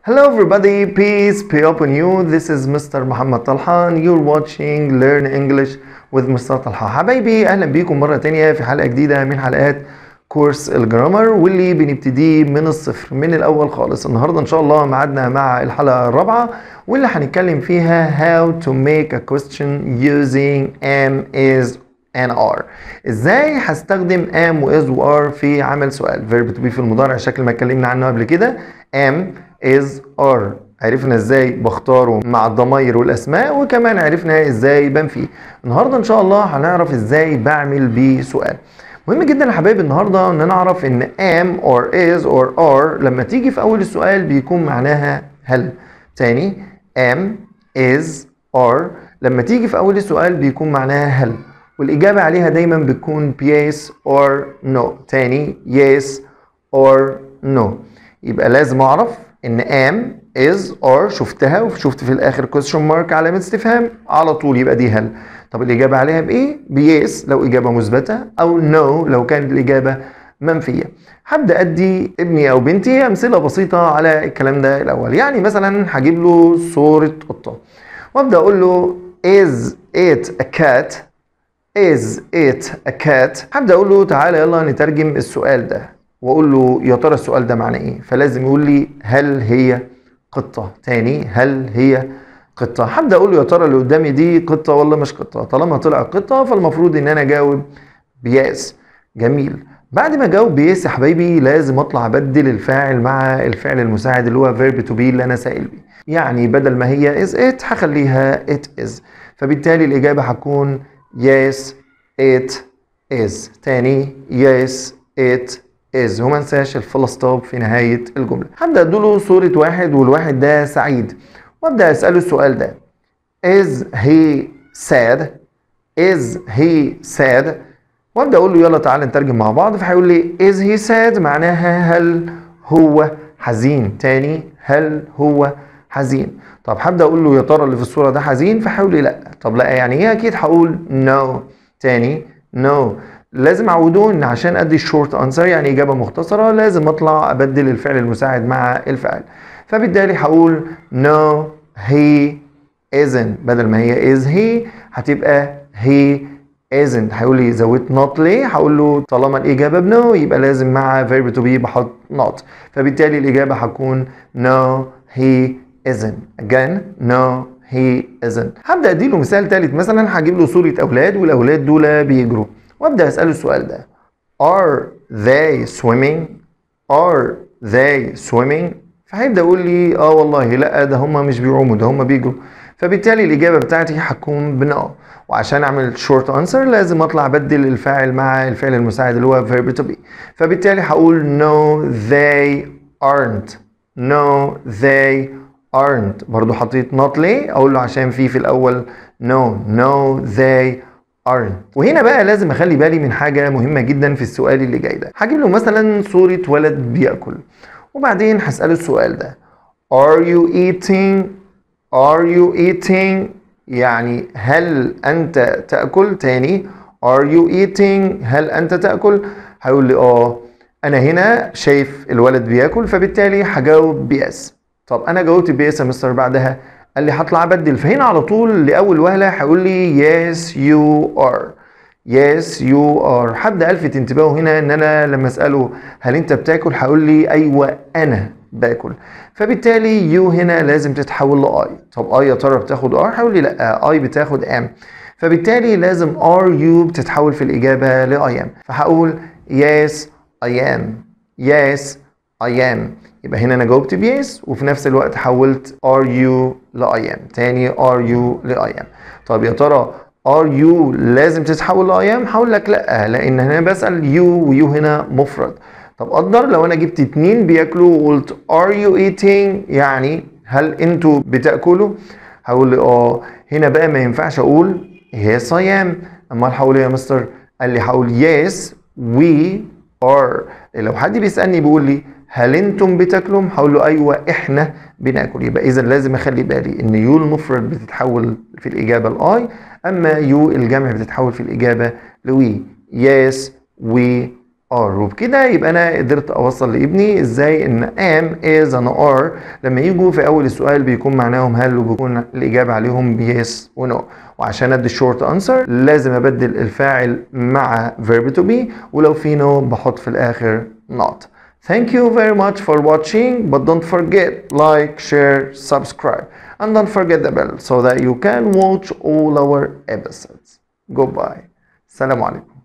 Hello everybody, peace be upon you. This is Mr. محمد طلحان. You're watching Learn English with Mr. طلحان. حبايبي اهلا بيكم مرة تانية في حلقة جديدة من حلقات كورس الجرامر واللي بنبتديه من الصفر من الاول خالص. النهارده ان شاء الله ميعادنا مع الحلقة الرابعة واللي هنتكلم فيها how to make a question using am is and are ازاي هستخدم am و is و are في عمل سؤال verb to be في المضارع شكل ما اتكلمنا عنه قبل كده am is are عرفنا ازاي بختاره مع الضمائر والاسماء وكمان عرفنا ازاي بنفيه النهارده ان شاء الله هنعرف ازاي بعمل بيه سؤال مهم جدا يا حبايبي النهارده ان نعرف ان am or is or are لما تيجي في اول السؤال بيكون معناها هل تاني am is are لما تيجي في اول السؤال بيكون معناها هل والإجابة عليها دايما بتكون yes or no تاني yes or no يبقى لازم أعرف إن am is or شفتها وشفت في الآخر question mark علامة استفهام على طول يبقى دي هل طب الإجابة عليها بإيه؟ بيس لو إجابة مثبتة أو no لو كانت الإجابة منفية هبدأ أدي ابني أو بنتي أمثلة بسيطة على الكلام ده الأول يعني مثلا هجيب له صورة قطة وأبدأ أقول له is it a cat is it a cat هبدا اقول له تعالى يلا نترجم السؤال ده واقول له يا ترى السؤال ده معناه ايه فلازم يقول لي هل هي قطه تاني هل هي قطه هبدا اقول له يا ترى اللي قدامي دي قطه ولا مش قطه طالما طلع قطه فالمفروض ان انا اجاوب بياس جميل بعد ما اجاوب بيس يا حبايبي لازم اطلع ابدل الفاعل مع الفعل المساعد اللي هو verb to be اللي انا سائل بيه يعني بدل ما هي is it هخليها it is فبالتالي الاجابه هتكون yes it is تاني yes it is وما انساش الفول ستوب في نهاية الجملة هبدأ ادوله صورة واحد والواحد ده سعيد وابدأ اسأله السؤال ده is he sad is he sad وابدأ اقول له يلا تعالى نترجم مع بعض فهيقول لي is he sad معناها هل هو حزين تاني هل هو حزين طب هبدا اقول له يا ترى اللي في الصوره ده حزين فهيقول لي لا طب لا يعني ايه اكيد هقول نو no. تاني نو no. لازم اعودوه ان عشان ادي الشورت انسر يعني اجابه مختصره لازم اطلع ابدل الفعل المساعد مع الفعل فبالتالي هقول no he isn't بدل ما هي is he هتبقى he isn't هيقول لي زودت not ليه هقول له طالما الاجابه بنو يبقى لازم مع verb to be بحط not فبالتالي الاجابه هتكون no he isn't again no he isn't هبدا اديله مثال ثالث مثلا هجيب له صوره اولاد والاولاد دول بيجروا وابدا اساله السؤال ده are they swimming are they swimming فهيبدا يقول لي اه والله لا ده هم مش بيعوموا ده هم بيجروا فبالتالي الاجابه بتاعتي هتكون بنو وعشان اعمل شورت انسر لازم اطلع ابدل الفاعل مع الفعل المساعد اللي هو verb to be فبالتالي هقول no they aren't no they aren't برضو حطيت not ليه اقول له عشان في في الاول no no they aren't وهنا بقى لازم اخلي بالي من حاجه مهمه جدا في السؤال اللي جاي ده هجيب له مثلا صوره ولد بياكل وبعدين هساله السؤال ده are you eating are you eating يعني هل انت تاكل تاني are you eating هل انت تاكل هيقول لي اه انا هنا شايف الولد بياكل فبالتالي هجاوب بيس طب انا جاوبت بيس يا مستر بعدها قال لي هطلع ابدل فهنا على طول لاول وهله هيقول لي yes you are yes you are هبدا الفت انتباهه هنا ان انا لما اساله هل انت بتاكل هيقول لي ايوه انا باكل فبالتالي يو هنا لازم تتحول لاي طب اي يا ترى بتاخد ار هيقول لي لا اي بتاخد ام فبالتالي لازم ار يو بتتحول في الاجابه لاي ام فهقول yes I am yes I am يبقى هنا انا جاوبت بيس وفي نفس الوقت حولت are you ل I am تاني are you ل I am طب يا ترى are you لازم تتحول ل I am هقول لك لا لان هنا بسأل you ويو هنا مفرد طب قدر لو انا جبت اتنين بياكلوا وقلت are you eating يعني هل انتوا بتاكلوا هقول لي اه هنا بقى ما ينفعش اقول yes I am امال هقول ايه يا مستر قال لي هقول yes we are لو حد بيسالني بيقول لي هل انتم بتاكلوا هقول له ايوه احنا بناكل يبقى اذا لازم اخلي بالي ان يو المفرد بتتحول في الاجابه لاي اما يو الجمع بتتحول في الاجابه لوي yes we are وبكده يبقى انا قدرت اوصل لابني ازاي ان am is and are لما يجوا في اول السؤال بيكون معناهم هل وبيكون الاجابه عليهم yes و no وعشان ادي short answer لازم ابدل الفاعل مع verb to be ولو في no بحط في الاخر not Thank you very much for watching but don't forget like share subscribe and don't forget the bell so that you can watch all our episodes Goodbye السلام عليكم